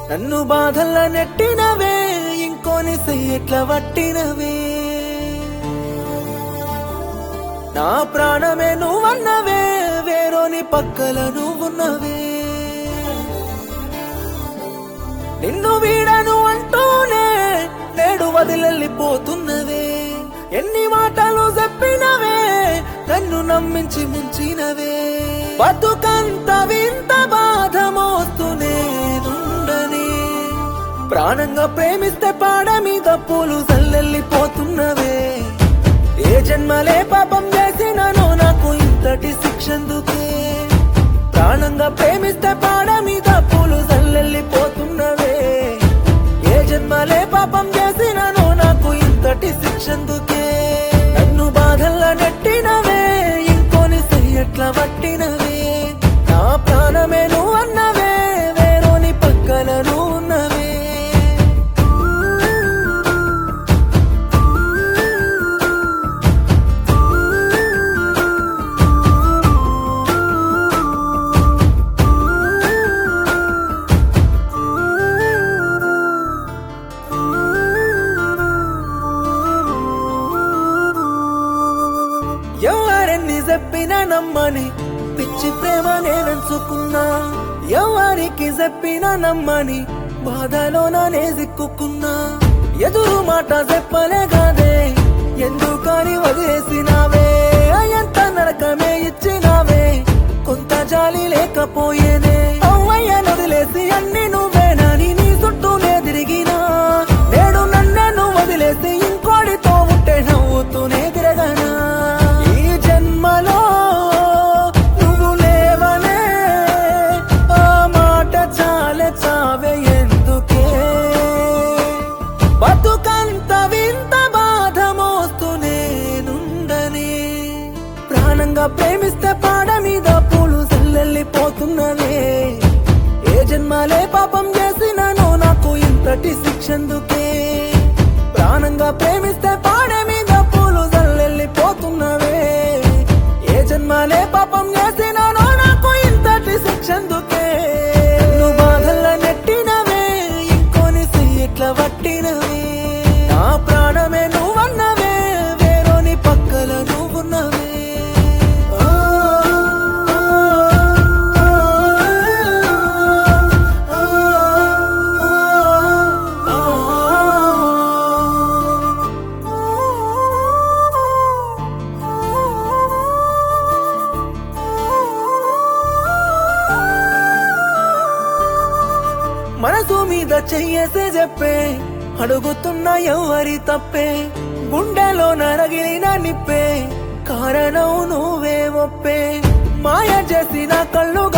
నన్ను బాధల్ల నెట్టినవే ఇంకోని ఎట్లా వట్టినవే నా ప్రాణమే నువ్వన్నవే వేరోని పక్కల నువ్వున్నవే నిన్ను వీడను అంటూనే నేడు వదిలెళ్ళిపోతున్నవే ఎన్ని మాటలు చెప్పినవే నన్ను నమ్మించి ముంచినవే బతుకంత వింత బాధ మోస్తూనే నుండని ప్రాణంగా ప్రేమిస్తే పాడ మీద పూలు చల్లెళ్ళిపోతున్నవే ఏ జన్మలే పాపం చేసినానో నాకు ఇంతటి శిక్షందుకే ప్రాణంగా ప్రేమిస్తే పాడ మీద పూలు చల్లెళ్ళిపోతున్నవే ఏ జన్మలే పాపం చేసినానో నాకు ఇంతటి శిక్షందుకే నన్ను బాధల్లా నెట్టినవే ఇంకోని ఎట్లా పట్టినవే నా ప్రాణమే నువ్వు అన్నవే వేరోని పక్కన నువ్వు ఉన్నవే ఎవరెన్ని చెప్పినా నమ్మని పిచ్చి ప్రేమ నేనెంచుకున్నా ఎవరికి చెప్పినా నమ్మని బాధలోన నే సిక్కుకున్నా ఎదురు మాట చెప్పలే కాదే ఎందుకని వదిలేసినావే ఎంత నరకమే ఇచ్చినావే కొంత జాలి లేకపోయేనే అవ్వయ్యను వదిలేసి అన్ని నువ్వేనని నీ చుట్టూనే తిరిగినా నేడు నన్ను వదిలేసి ఇంకోడితో ఉంటే నవ్వుతూనే తిరగనా ఈ జన్మలో నువ్వు లేవనే ఆ మాట చాలే చావే ఎందుకే బతుకంత వింత బాధ మోస్తూనే నుండని ప్రాణంగా ప్రేమిస్తే పాడ మీద పూలు చల్లెళ్ళిపోతున్నవే ఏ జన్మలే పాపం చేసినానో నాకు ఇంతటి శిక్షందుకే ప్రాణంగా ప్రేమిస్తే పాడ మీద పూలు చల్లెళ్ళిపోతున్నవే ఏ జన్మలే పాపం చేసినానో నాకు ఇంతటి శిక్షందుకే నువ్వు బాధల్ల నెట్టినవే ఇంకోని ఎట్లా పట్టినవే నా ప్రాణమే నువ్వన్నవే వేరోని పక్కల నువ్వున్నవే ఆ, ఆ, ఆ, ఆ, మనసు మీద చెయ్యసే చెప్పే అడుగుతున్న ఎవరి తప్పే గుండెలో నరగిలిన నిప్పే కారణం నువ్వే ఒప్పే మాయ చేసిన కళ్ళు